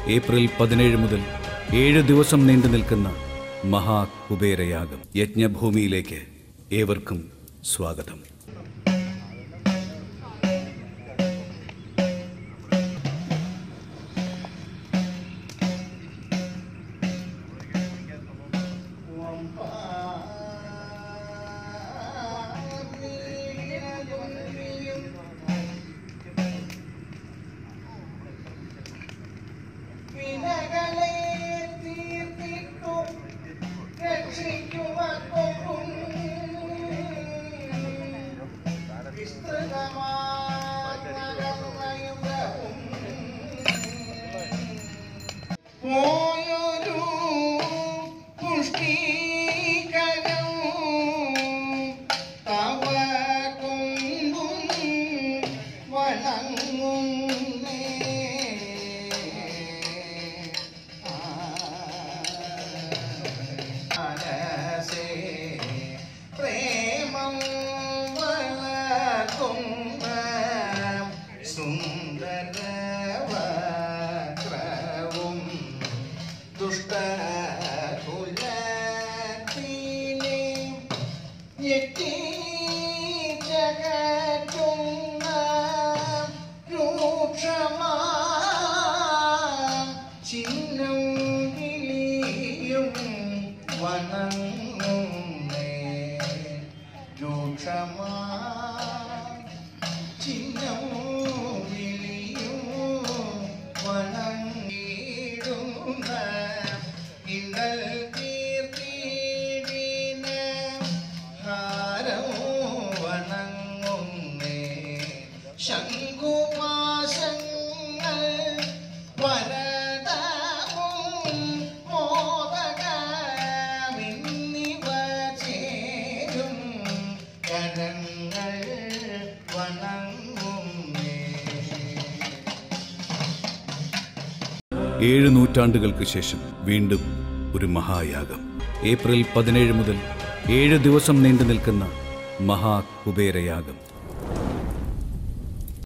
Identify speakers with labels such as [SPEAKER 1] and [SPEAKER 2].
[SPEAKER 1] April പതിനേഴ് മുതൽ ഏഴ് ദിവസം നീണ്ടു നിൽക്കുന്ന മഹാകുബേരയാഗം യജ്ഞഭൂമിയിലേക്ക് ഏവർക്കും സ്വാഗതം
[SPEAKER 2] വിനകളെ തീർത്തിട്ടു രക്ഷിക്കുവാക്കും വിസ്തൃതമായും പോയൊരു പുഷ്ടീകരം തവ കൊണ്ടും വണങ്ങുന്നേ മനസേ പ്രേമം വളർത്തുന്ന സുന്ദരവക്രവും ദുഷ്ടകുലത്തിലെ ഞെട്ടി ജഗറ്റുന്ന രൂക്ഷമാ ചിഹ്നം വിളിയും വണങ്ങുന്നേ രൂക്ഷമാ ചിഹ്നം വിളിയും വണങ്ങിടുന്ന ഇന്നൽ കീർത്തിടിന ഹാരം വണങ്ങുന്നേ ശംഖുപാശങ്ങൾ വരദവും മോദകമിന്നിവ ചേരും കരങ്ങൾ വണങ്ങുന്നേ
[SPEAKER 1] ഏഴ് നൂറ്റാണ്ടുകൾക്ക് ശേഷം വീണ്ടും ഒരു മഹായാഗം ഏപ്രിൽ പതിനേഴ് മുതൽ ഏഴ് ദിവസം നീണ്ടു നിൽക്കുന്ന മഹാകുബേരയാഗം